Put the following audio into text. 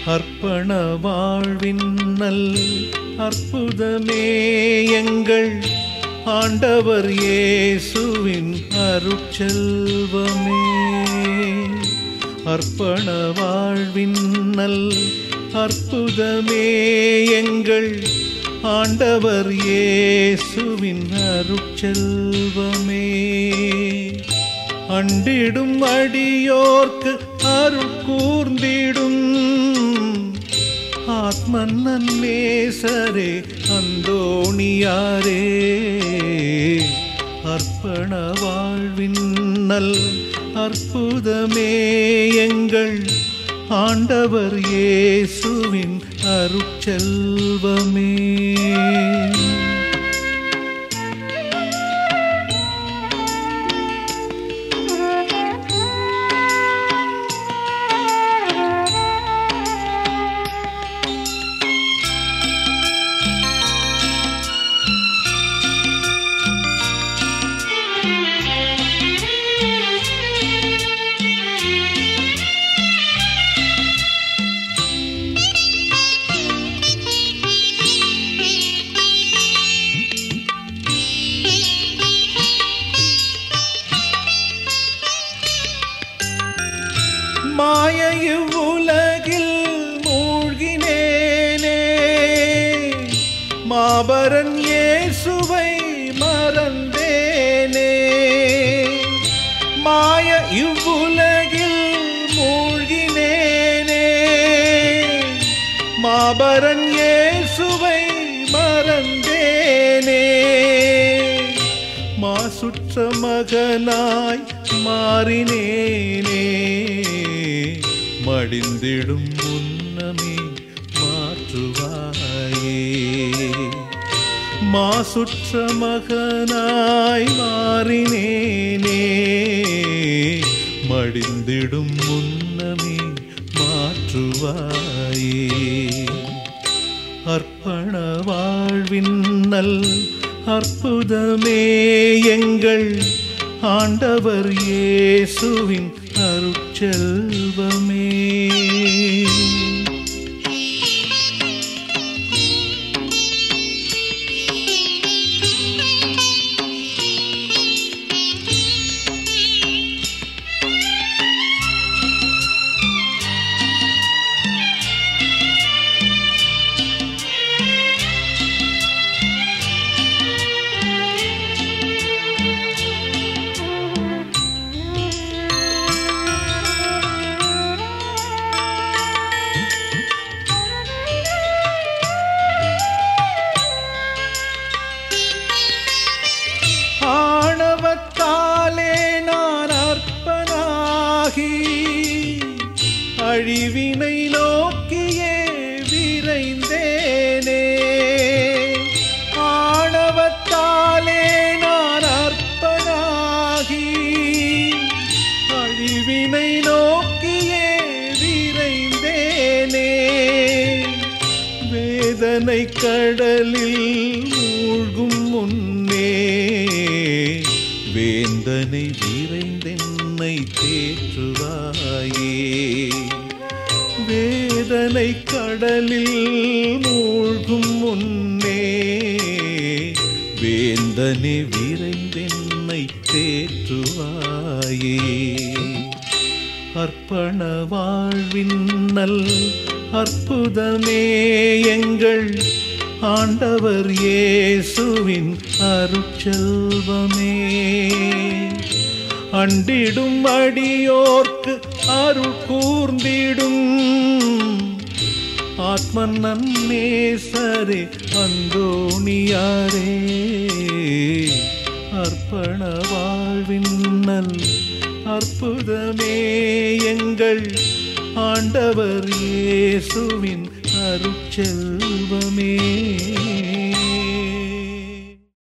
அர்ப்பண வாழ்வின் நல் அற்புதமே எங்கள் ஆண்டவர் இயேசுவின் அருட்செல்வமே அர்ப்பண வாழ்வின் நல் அற்புதமே எங்கள் ஆண்டவர் இயேசுவின் அருட்செல்வமே அண்டிடும் அடியோர்க்கு அருள் கூர்ந்திடும் ஆத்மன்னன் நேசரே அந்தோணியாரே அர்ப்பண வாழ்வின் நல் அற்புதமே எங்கள் ஆண்டவர் இயேசுவின் அருட்செல்வமே மாய இவ்வுலகில் மூழ்கினேனே மாபரன் இயேசுவை மறந்தேனே மாய இவ்வுலகில் மூழ்கினேனே மாபரன் இயேசுவை மறந்தேனே மாசுற்ற மகனாய் மாறினேனே மடிந்திடும் முன்னமே மாற்றுவாயே மாசுற்ற மகனாய் மாறினேனே மடிந்திடும் முன்னமே மாற்றுவாயே அர்ப்பண வாழ்வின் நல் அற்புதமே எங்கள் ஆண்டவர் இயேசுவின் அருட்செல்வமே ஆணவத்தாலே நான் அற்பனாகி அழிவினை நோக்கியே விரைந்தேனே ஆணவத்தாலே நான் அற்பனாகி அழிவினை நோக்கியே விரைந்தேனே வேதனை கடலில் மூழ்கும் முன்னே வேந்தனை விரைந்தென்னை தேற்றுவாயே வேதனை கடலில் மூழ்கும் முன்னே வேந்தனை விரைந்தென்னை தேற்றுவாயே அர்ப்பண வாழ்வின் நல் அற்புதமே எங்கள் ஆண்டவர் இயேசுவின் அருட்செல்வமே அண்டிடும் அடியோர்க்கு அருள் கூர்ந்திடும் ஆத்மன்னன் நேசரே அந்தோணியாரே அர்ப்பண வாழ்வின் நல் அற்புதமே எங்கள் ஆண்டவர் இயேசுவின் அருட்செல்வமே